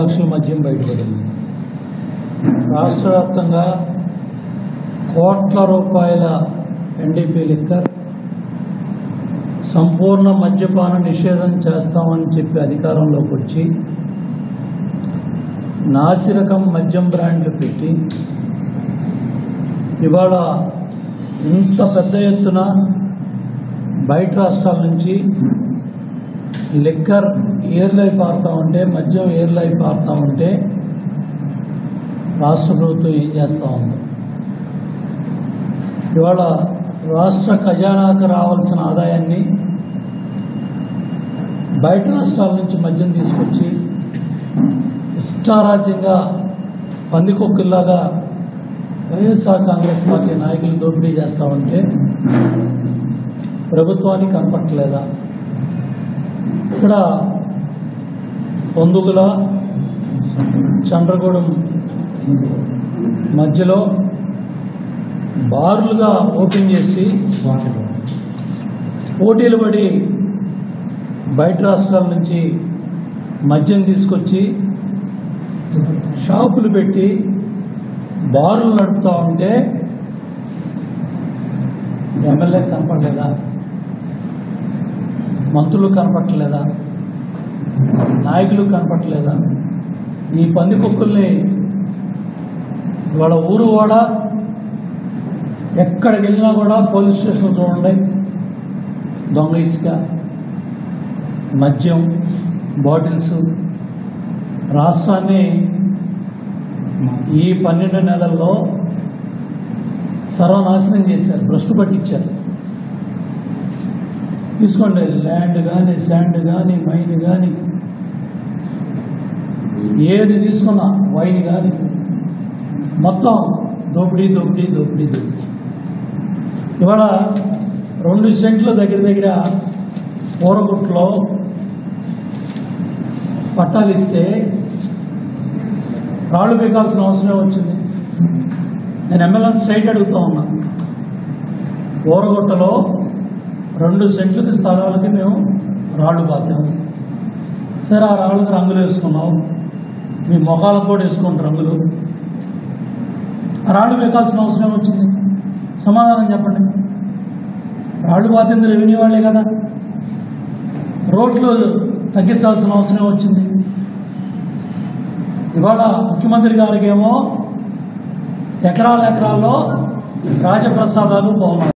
లక్షల మద్యం బయటపడింది రాష్ట్ర వ్యాప్తంగా కోట్ల రూపాయల ఎన్డీపీ లిక్కర్ సంపూర్ణ మద్యపాన నిషేధం చేస్తామని చెప్పి అధికారంలోకి వచ్చి నాసిరకం మద్యం బ్రాండ్లు పెట్టి ఇవాళ ఇంత పెద్ద ఎత్తున బయట రాష్ట్రాల నుంచి లిక్కర్ ఏర్లై పారుతా ఉంటే మద్యం ఏర్లై పారుతా ఉంటే రాష్ట్ర ప్రభుత్వం ఏం చేస్తూ ఉంది ఇవాళ రాష్ట్ర ఖజానాకు రావాల్సిన ఆదాయాన్ని బయట రాష్ట్రాల నుంచి మద్యం తీసుకొచ్చి ఇష్టారాజ్యంగా పందికొక్కుల్లాగా వైఎస్ఆర్ కాంగ్రెస్ పార్టీ నాయకులు దోపిడీ చేస్తూ ఉంటే ప్రభుత్వానికి కనపట్టలేదా ఇక్కడ పొందుగుల చంద్రగూడెం మధ్యలో బార్లుగా ఓపెన్ చేసి పోటీలు పడి బయట రాష్ట్రాల నుంచి మద్యం తీసుకొచ్చి షాపులు పెట్టి బార్లు నడుపుతూ ఉంటే ఎమ్మెల్యే కనపడలేదా మంత్రులు కనపట్టలేదా నాయకులు కనపట్టలేదా ఈ పంది కుక్కల్ని ఇవాళ ఊరు కూడా ఎక్కడికి వెళ్ళినా కూడా పోలీస్ స్టేషన్ చూడండి దొంగ ఇసుక మద్యం బాటిల్స్ రాష్ట్రాన్ని ఈ పన్నెండు నెలల్లో సర్వనాశనం చేశారు భ్రష్టు పట్టించారు తీసుకోండి ల్యాండ్ కానీ శాండ్ కానీ మైన్ కానీ ఏది తీసుకున్నా వైన్ కానీ మొత్తం దోపిడీ దోపిడీ దోపిడీ దోపిడీ ఇవాళ రెండు సెంట్లు దగ్గర దగ్గర పూరగుట్లో పట్టాలు ఇస్తే రాళ్ళు పీకాల్సిన అవసరం వచ్చింది నేను ఎమ్మెల్యే స్ట్రైట్ అడుగుతా ఉన్నా ఊరగొట్టలో రెండు సెంట్లకి స్థలాలకి మేము రాళ్ళు పాతాము సరే ఆ రాళ్ళకి రంగులు వేసుకున్నాం మీ ముఖాలకు కూడా వేసుకోండి రంగులు ఆ రాళ్ళు పీకాల్సిన అవసరం వచ్చింది సమాధానం చెప్పండి రాళ్ళు పాతింది రెవెన్యూ వాళ్ళే కదా రోడ్లు తగ్గించాల్సిన అవసరం వచ్చింది ఇవాళ ముఖ్యమంత్రి గారికి ఏమో ఎకరాల ఎకరాల్లో రాజప్రసాదాలు బాగున్నాయి